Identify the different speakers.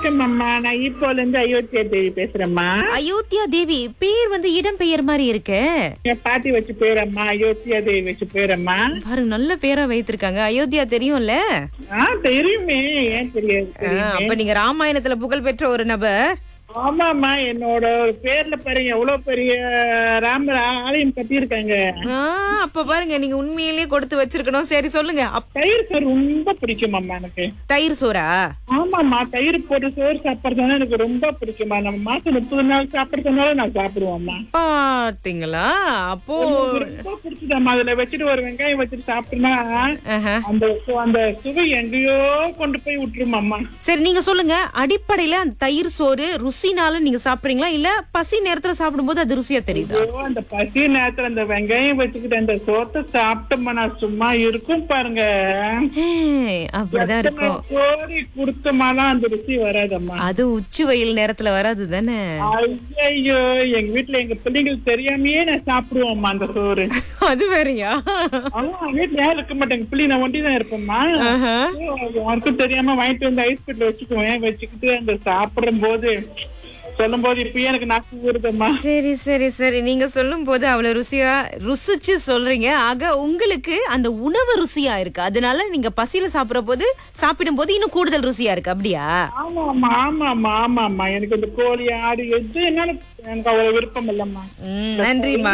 Speaker 1: வணக்கம்மா நான் இப்போல இருந்து அயோத்தியா தேவி பேசுறேம்மா
Speaker 2: அயோத்தியா தேவி பேர் வந்து இடம் பெயர் மாதிரி இருக்கு
Speaker 1: என் பாட்டி வச்சு பேரம்மா அயோத்தியா தேவி வச்சு பேரம்மா
Speaker 2: பாருங்க நல்ல பேரா வைத்திருக்காங்க அயோத்தியா தெரியும்ல
Speaker 1: ஆ தெரியுமே ஏன் தெரியாது
Speaker 2: ஆ,
Speaker 1: தெரியுமே.
Speaker 2: அப்ப நீங்க ராமாயணத்துல புகழ் பெற்ற ஒரு நபர்
Speaker 1: ஆமாம்மா என்னோட பேர்ல பாருங்க எவ்வளவு பெரிய ராமர் ஆலயம் கட்டியிருக்காங்க
Speaker 2: ஆ, அப்ப பாருங்க நீங்க உண்மையிலேயே கொடுத்து வச்சிருக்கணும் சரி சொல்லுங்க அப்-
Speaker 1: தயிர் சோறு ரொம்ப பிடிக்குமாம்மா எனக்கு
Speaker 2: தயிர் சோறா
Speaker 1: ஆமாம்மா தயிர் போட்டு சோறு சாப்பிடுறதுனா எனக்கு ரொம்ப பிடிக்குமா நம்ம மாசம் முப்பது நாள் சாப்பிடுறதுனால நான் சாப்பிடுவோம்மா
Speaker 2: பாத்தீங்களா அப்போ
Speaker 1: எனக்கு ரொம்ப பிடிச்சதாம்மா அதுல வச்சுட்டு ஒரு வெங்காயம் வச்சுட்டு சாப்பிட்டோம்னா
Speaker 2: ஆஹா.
Speaker 1: அந்த சு- அந்த சுவை எங்கேயோ கொண்டு போய் விட்டுருமாம்மா
Speaker 2: சரி நீங்க சொல்லுங்க அடிப்படையில அந்த தயிர் சோறு ருசினால நீங்க சாப்பிடுறீங்களா இல்ல பசி நேரத்துல சாப்பிடும்போது அது ருசியா தெரியுதா
Speaker 1: ஐயோ, அந்த பசி நேரத்துல அந்த வெங்காயம் வச்சுக்கிட்டு அந்த சோத்தை சாப்பிட்டோம்மா நான் சும்மா இருக்கும் பாருங்க
Speaker 2: ஏய், அப்படிதான் இருக்கும்
Speaker 1: கோரி கொடுத்தமாலாம் அந்த ருசி வராதம்மா
Speaker 2: அது உச்சி வெயில் நேரத்துல வராது தானே
Speaker 1: ஐயோ எங்க வீட்டுல எங்க பிள்ளைங்களுக்கு தெரியாமயே நான் சாப்பிடுவோம்மா அந்த சோறு
Speaker 2: அது வேறயா
Speaker 1: ஆமா வீட்டுல யாரும் இருக்க மாட்டேங்க பிள்ளை நான் ஒண்டி தான் இருப்பேம்மா
Speaker 2: ஆஹா.
Speaker 1: யாருக்கும் தெரியாம வாங்கிட்டு வந்து ஐஸ் பெட்டில வச்சுக்குவேன் வச்சுக்கிட்டு அந்த சாப்பிடும் போது சொல்லும் போது இப்பயே எனக்கு நாக்கு ஊறுதம்மா
Speaker 2: சரி சரி சரி நீங்க சொல்லும் போது அவ்வளவு ருசியா ருசிச்சு சொல்றீங்க ஆக உங்களுக்கு அந்த உணவு ருசியா இருக்கு அதனால நீங்க பசியில சாப்பிடுற போது சாப்பிடும் போது இன்னும் கூடுதல் ருசியா இருக்கு அப்படியா
Speaker 1: ஆமா ஆமா ஆமா ஆமா ஆமா ஆமா எனக்கு இந்த கோழி ஆடு எது என்னாலும் எனக்கு அவ்வளவு விருப்பம் இல்லம்மா
Speaker 2: ம், நன்றிம்மா